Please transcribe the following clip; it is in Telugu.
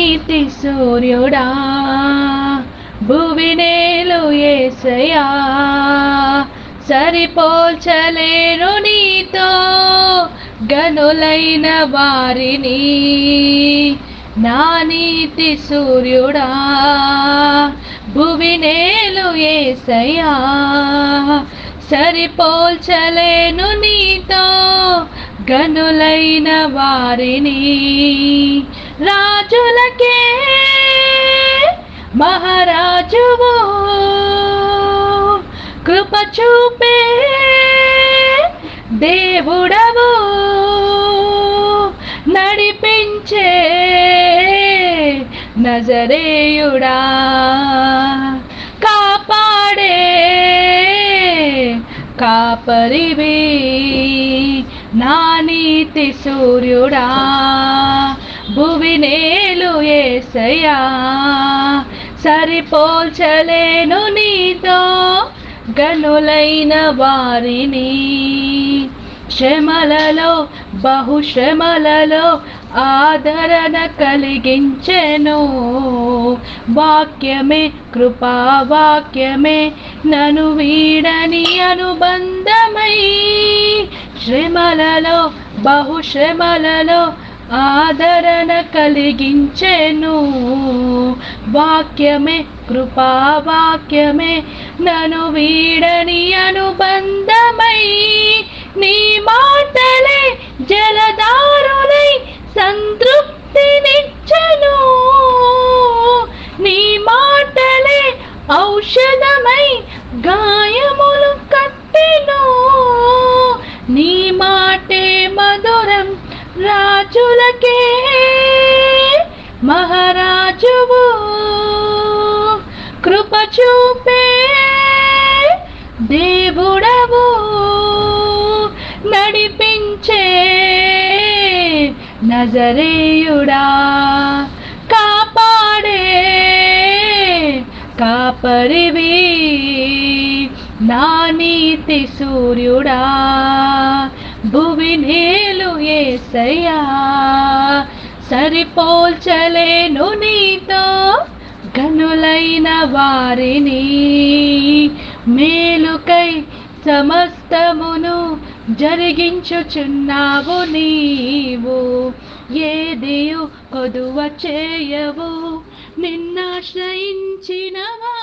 నీతి సూర్యుడా భువినేలు ఏసయా సరిపోల్చలేను నీతో గనులైన వారిని నా నీతి సూర్యుడా భువినేలు ఏసయా సరిపోల్చలేను నీతో గనులైన వారిని రాజులకే మహారాజువు కృప చూపే దేవుడవు నడిపించే నజరేయుడా కాపాడే కాపరివి నా నీతి సూర్యుడా భువినేలు ఏసయ్యా సరిపోల్చలేను నీతో గనులైన వారిని శ్రమలలో బహుశ్రమలలో ఆదరణ కలిగించెను వాక్యమే కృపా వాక్యమే నను వీడని అనుబంధమై శ్రమలలో బహుశ్రమలలో ఆదరణ కలిగించెను వాక్యమే కృపా వాక్యమే నను వీడని అనుబంధమై నీ మాటలే జలదారులై సంతృప్తినిచ్చను నీ మాటలే ఔషధమై గాయములు కట్టెను నీ మాటే మధురం రాజులకే మహారాజువు కృప చూపే దేవుడవు నడిపించే నజరేయుడా కాపాడే కాపరివి నా నీతి సూర్యుడా భువి నేలు ఏసయ్యా సరిపోల్చలేను నీతో గనులైన వారిని మేలుకై సమస్తమును జరిగించుచున్నావు నీవు ఏదియు కొదువ చేయవు నిన్నాశ్రయించిన